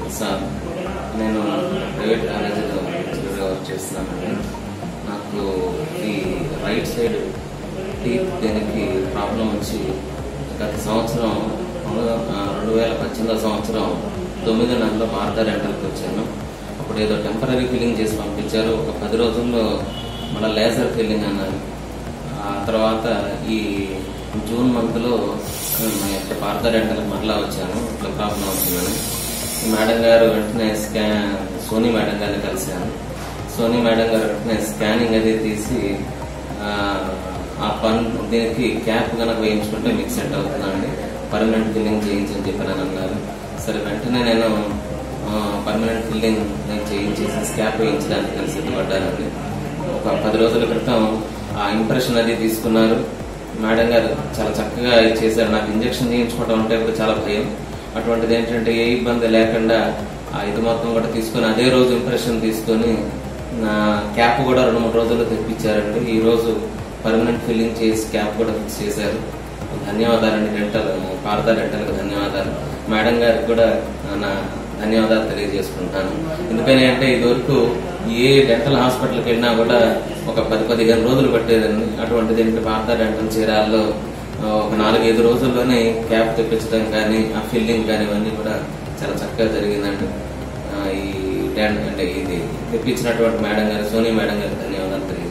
sir నేను private కాలేజీలో లెక్చరర్గా వర్క్ చేస్తున్నానండి నాకు ఈ రైట్ సైడ్ టీత్ దీనికి ప్రాబ్లం వచ్చి గత సంవత్సరం ఆ, రెండు వేల పద్దెనిమిదో సంవత్సరం తొమ్మిది నెలల్లో భారత రెంటల్కి వచ్చాను అప్పుడు ఏదో టెంపరీ ఫిల్లింగ్ చేసి పంపించారు ఒక పది రోజుల్లో మళ్ళీ లేజర్ ఫిల్లింగ్ అన్నారు ఆ తర్వాత ఈ జూన్ మంత్లో మా యొక్క భారత రెంటల్కి మరలా వచ్చాను ఇట్లా ప్రాబ్లం అవుతుందని ఈ మేడం గారు వెంటనే స్కాన్ సోనీ మేడం గారిని కలిశాను సోనీ మేడం గారు వెంటనే స్కానింగ్ అది తీసి ఆ, ఆ పన్ దీనికి క్యాప్ కనుక వేయించుకుంటే మీకు సెట్ అవుతుందండి పర్మనెంట్ ఫిల్లింగ్ చేయించని చెప్పి అని అన్నారు సరే వెంటనే నేను పర్మనెంట్ ఫిల్లింగ్ నేను చేయించేసి స్కాప్ వేయించడానికి నేను సిద్ధపడ్డానండి ఒక పది రోజుల క్రితం ఆ ఇంప్రెషన్ అది తీసుకున్నారు మేడం గారు చాలా చక్కగా ఇది చేశారు నాకు ఇంజక్షన్ చేయించుకోవడం అంటే కూడా చాలా భయం అటువంటిది ఏంటంటే ఏ ఇబ్బంది లేకుండా ఆ ఇది మొత్తం కూడా తీసుకొని అదే రోజు ఇంప్రెషన్ తీసుకొని నా క్యాప్ కూడా రెండు మూడు రోజుల్లో తెప్పించారండి ఈ రోజు పర్మనెంట్ ఫిల్లింగ్ చేసి క్యాప్ కూడా ఫిక్స్ చేశారు ధన్యవాదాలండి డెంటల్ పారదా డెంటల్కి ధన్యవాదాలు మేడం గారికి కూడా నా ధన్యవాదాలు తెలియజేసుకుంటాను ఎందుకని అంటే ఇదివరకు ఏ డెంటల్ హాస్పిటల్కి వెళ్ళినా కూడా ఒక పది పదిహేను రోజులు పట్టేదండి అటువంటిది ఏంటి పారదా డెంటల్ చీరాల్లో ఆ, ఒక నాలుగైదు రోజుల్లోనే క్యాప్ తెప్పించడం కానీ ఆ ఫిల్లింగ్ కానీ ఇవన్నీ కూడా చాలా చక్కగా జరిగిందండి ఆ, ఈ డెంట్ అంటే ఇది తెప్పించినటువంటి మేడం గారు సోనీ మేడం గారికి ధన్యవాదాలు తెలియజేస్తున్నాను